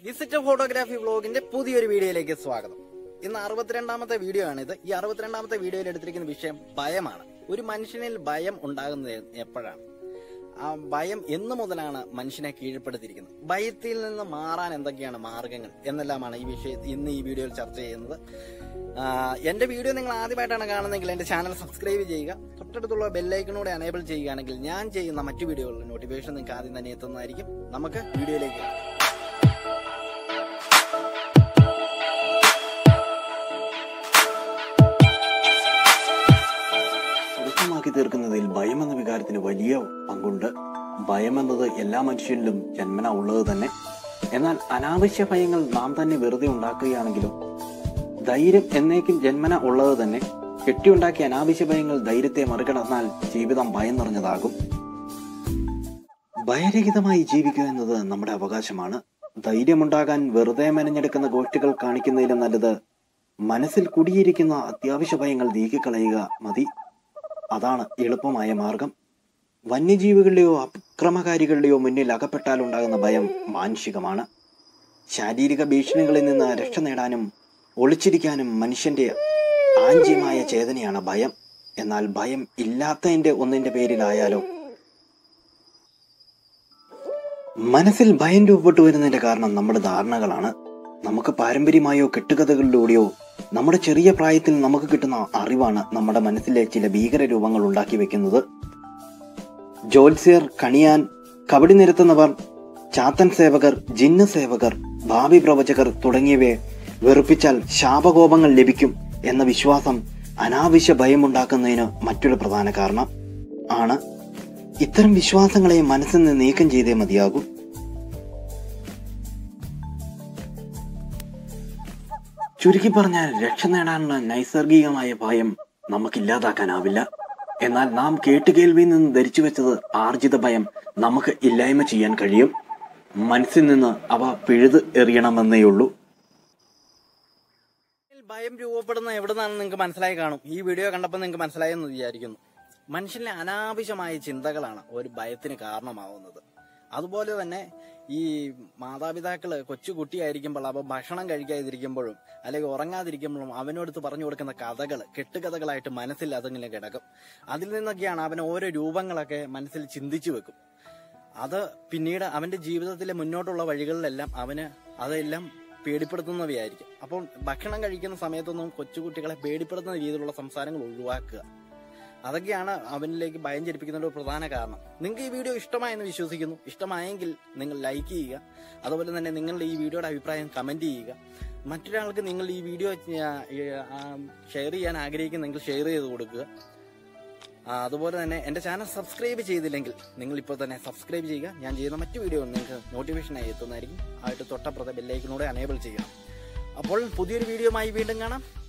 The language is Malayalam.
വിസിറ്റ് ഫോട്ടോഗ്രാഫി വ്ളോഗിന്റെ പുതിയൊരു വീഡിയോയിലേക്ക് സ്വാഗതം ഇന്ന് അറുപത്തിരണ്ടാമത്തെ വീഡിയോ ആണിത് ഈ അറുപത്തിരണ്ടാമത്തെ വീഡിയോയിൽ എടുത്തിരിക്കുന്ന വിഷയം ഭയമാണ് ഒരു മനുഷ്യനിൽ ഭയം ഉണ്ടാകുന്നത് എപ്പോഴാണ് ആ ഭയം എന്നു മുതലാണ് മനുഷ്യനെ കീഴ്പ്പെടുത്തിയിരിക്കുന്നത് ഭയത്തിൽ നിന്ന് മാറാൻ എന്തൊക്കെയാണ് മാർഗങ്ങൾ എന്നെല്ലാമാണ് ഈ വിഷയം ഇന്ന് ഈ വീഡിയോയിൽ ചർച്ച ചെയ്യുന്നത് ആ, എന്റെ വീഡിയോ നിങ്ങൾ ആദ്യമായിട്ടാണ് കാണുന്നതെങ്കിൽ എന്റെ ചാനൽ സബ്സ്ക്രൈബ് ചെയ്യുക തൊട്ടടുത്തുള്ള ബെല്ലൈക്കണൂടെ അനേബിൾ ചെയ്യുകയാണെങ്കിൽ ഞാൻ ചെയ്യുന്ന മറ്റു വീഡിയോകളുടെ നോട്ടിഫിക്കേഷൻ നിങ്ങൾക്ക് ആദ്യം തന്നെ എത്തുന്നതായിരിക്കും നമുക്ക് വീഡിയോയിലേക്ക് കാണാം സുരക്ഷമാക്കി തീർക്കുന്നതിൽ ഭയം എന്ന വികാരത്തിന് വലിയ പങ്കുണ്ട് ഭയം എന്നത് എല്ലാ മനുഷ്യരിലും ജന്മന ഉള്ളത് തന്നെ എന്നാൽ അനാവശ്യ ഭയങ്ങൾ നാം തന്നെ വെറുതെ ഉണ്ടാക്കുകയാണെങ്കിലും ധൈര്യം എന്നേക്കും ജന്മന ഉള്ളത് തന്നെ കെട്ടിയുണ്ടാക്കിയ അനാവശ്യ ഭയങ്ങൾ ധൈര്യത്തെ മറികടന്നാൽ ജീവിതം ഭയം നിറഞ്ഞതാകും ഭയരഹിതമായി ജീവിക്കുക എന്നത് നമ്മുടെ അവകാശമാണ് ധൈര്യമുണ്ടാകാൻ വെറുതെ മെനഞ്ഞെടുക്കുന്ന ഗോഷ്ഠികൾ കാണിക്കുന്നതിലും നല്ലത് മനസ്സിൽ കുടിയിരിക്കുന്ന അത്യാവശ്യ ഭയങ്ങൾ നീക്കിക്കളയുക മതി അതാണ് എളുപ്പമായ മാർഗം വന്യജീവികളുടെയോ അക്രമകാരികളുടെയോ മുന്നിൽ അകപ്പെട്ടാൽ ഉണ്ടാകുന്ന ഭയം മാനുഷികമാണ് ശാരീരിക ഭീഷണികളിൽ നിന്ന് രക്ഷ നേടാനും ഒളിച്ചിരിക്കാനും മനുഷ്യന്റെ ആഞ്ചിയമായ ചേതനയാണ് ഭയം എന്നാൽ ഭയം ഇല്ലാത്തതിന്റെ ഒന്നിന്റെ പേരിലായാലോ മനസ്സിൽ ഭയം രൂപപ്പെട്ടു വരുന്നതിന്റെ കാരണം നമ്മുടെ ധാരണകളാണ് നമുക്ക് പാരമ്പര്യമായോ കെട്ടുകഥകളിലൂടെയോ നമ്മുടെ ചെറിയ പ്രായത്തിൽ നമുക്ക് കിട്ടുന്ന അറിവാണ് നമ്മുടെ മനസ്സിലെ ചില ഭീകര രൂപങ്ങൾ ഉണ്ടാക്കി വെക്കുന്നത് ജ്യോത്സ്യർ കണിയാൻ കബഡി നിരത്തുന്നവർ ചാത്തൻ സേവകർ ജിന്ന സേവകർ ഭാവി പ്രവചകർ തുടങ്ങിയവയെ വെറുപ്പിച്ചാൽ ശാപകോപങ്ങൾ ലഭിക്കും എന്ന വിശ്വാസം അനാവശ്യ ഭയമുണ്ടാക്കുന്നതിന് മറ്റൊരു പ്രധാന കാരണം ആണ് ഇത്തരം വിശ്വാസങ്ങളെ മനസ്സിൽ നിന്ന് നീക്കം ചെയ്തേ മതിയാകൂ ചുരുക്കി പറഞ്ഞാൽ രക്ഷ നേടാനുള്ള നൈസർഗികമായ ഭയം നമുക്കില്ലാതാക്കാനാവില്ല എന്നാൽ നാം കേട്ടുകേൾവിയിൽ നിന്ന് ധരിച്ചു വെച്ചത് ആർജിത ഭയം നമുക്ക് ഇല്ലായ്മ ചെയ്യാൻ കഴിയും മനസ്സിൽ നിന്ന് അവ പിഴുത് എറിയണമെന്നേയുള്ളൂ ഭയം രൂപപ്പെടുന്ന എവിടുന്നാണെന്ന് നിങ്ങൾക്ക് മനസ്സിലായി കാണും ഈ വീഡിയോ കണ്ടപ്പോൾ നിങ്ങൾക്ക് മനസ്സിലായെന്ന് വിചാരിക്കുന്നു മനുഷ്യനിലെ അനാവശ്യമായ ചിന്തകളാണ് ഒരു ഭയത്തിന് കാരണമാവുന്നത് അതുപോലെ തന്നെ ഈ മാതാപിതാക്കള് കൊച്ചു കുട്ടിയായിരിക്കുമ്പോൾ അവ ഭക്ഷണം കഴിക്കാതിരിക്കുമ്പോഴും അല്ലെങ്കിൽ ഉറങ്ങാതിരിക്കുമ്പോഴും അവനോടുത്ത് പറഞ്ഞു കൊടുക്കുന്ന കഥകൾ കെട്ടുകഥകളായിട്ട് മനസ്സിൽ അതിങ്ങനെ കിടക്കും അതിൽ നിന്നൊക്കെയാണ് അവൻ ഓരോ രൂപങ്ങളൊക്കെ മനസ്സിൽ ചിന്തിച്ചു വെക്കും അത് പിന്നീട് അവന്റെ ജീവിതത്തിലെ മുന്നോട്ടുള്ള വഴികളിലെല്ലാം അവന് അതെല്ലാം പേടിപ്പെടുത്തുന്നവയായിരിക്കും അപ്പം ഭക്ഷണം കഴിക്കുന്ന സമയത്തൊന്നും കൊച്ചുകുട്ടികളെ പേടിപ്പെടുത്തുന്ന രീതിയിലുള്ള സംസാരങ്ങൾ ഒഴിവാക്കുക അതൊക്കെയാണ് അവനിലേക്ക് ഭയം ജനിപ്പിക്കുന്നതിന്റെ ഒരു പ്രധാന കാരണം നിങ്ങൾക്ക് ഈ വീഡിയോ ഇഷ്ടമായെന്ന് വിശ്വസിക്കുന്നു ഇഷ്ടമായെങ്കിൽ നിങ്ങൾ ലൈക്ക് ചെയ്യുക അതുപോലെ തന്നെ നിങ്ങളുടെ ഈ വീഡിയോയുടെ അഭിപ്രായം കമന്റ് ചെയ്യുക മറ്റൊരാൾക്ക് നിങ്ങൾ ഈ വീഡിയോ ഷെയർ ചെയ്യാൻ ആഗ്രഹിക്കുന്നെങ്കിൽ ഷെയർ ചെയ്ത് കൊടുക്കുക ആ, അതുപോലെ തന്നെ എൻ്റെ ചാനൽ സബ്സ്ക്രൈബ് ചെയ്തില്ലെങ്കിൽ നിങ്ങൾ ഇപ്പോൾ തന്നെ സബ്സ്ക്രൈബ് ചെയ്യുക ഞാൻ ചെയ്യുന്ന മറ്റു വീഡിയോ നിങ്ങൾക്ക് നോട്ടിഫിക്കേഷനായി എത്തുന്നതായിരിക്കും ആയിട്ട് തൊട്ടപ്പുറത്തെ ബെല്ലൈക്കിനൂടെ അനേബിൾ ചെയ്യണം അപ്പോൾ പുതിയൊരു വീഡിയോയുമായി വീണ്ടും കാണാം